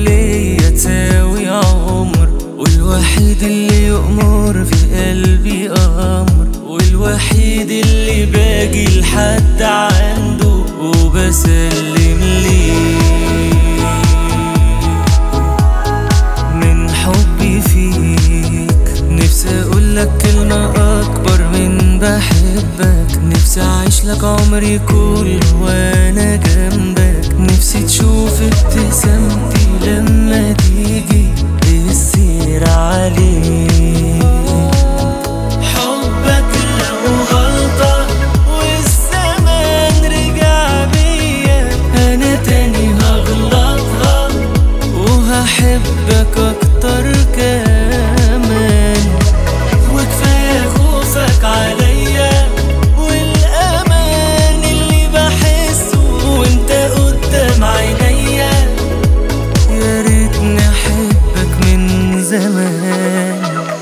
ليا تساوي عمر والوحيد اللي يأمر في قلبي أمر والوحيد اللي باجي لحد عنده وبسلم ليه من حبي فيك نفسي اقولك كلمة اكبر من بحبك نفسي اعيش لك عمري كله وانا جنبك نفسي تشوف ابتسامتي لما تيجي السير عليك حبك لو غلطة والزمان رجع بيا انا تاني هغلطها وهحبك اكتر كمان وكفايه خوفك عليا والامان اللي بحسه وانت قدام عينيا يا ريتني احبك من زمان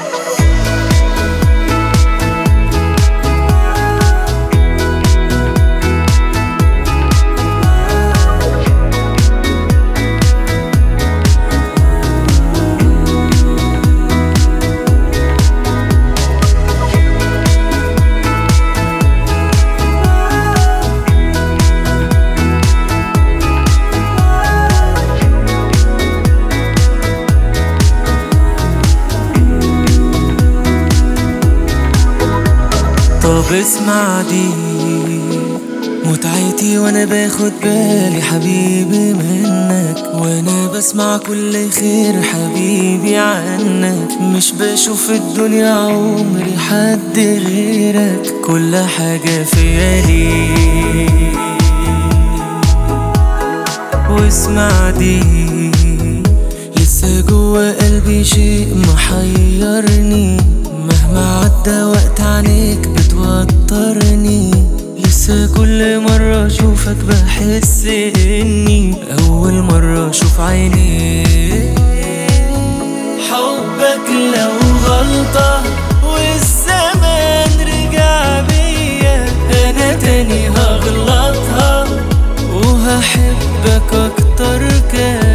طب اسمع دي متعتي وانا باخد بالي حبيبي منك وانا بسمع كل خير حبيبي عنك مش بشوف الدنيا عمري حد غيرك كل حاجة فيا ليك واسمع دي لسه جوا قلبي شيء محيرني مهما عدى وقت عنيك بتوترني لسه كل مرة اشوفك بحس اني اول مرة اشوف عينيك حبك لو غلطة والزمان رجع بيا انا تاني هغلطها وهحبك اكتر كان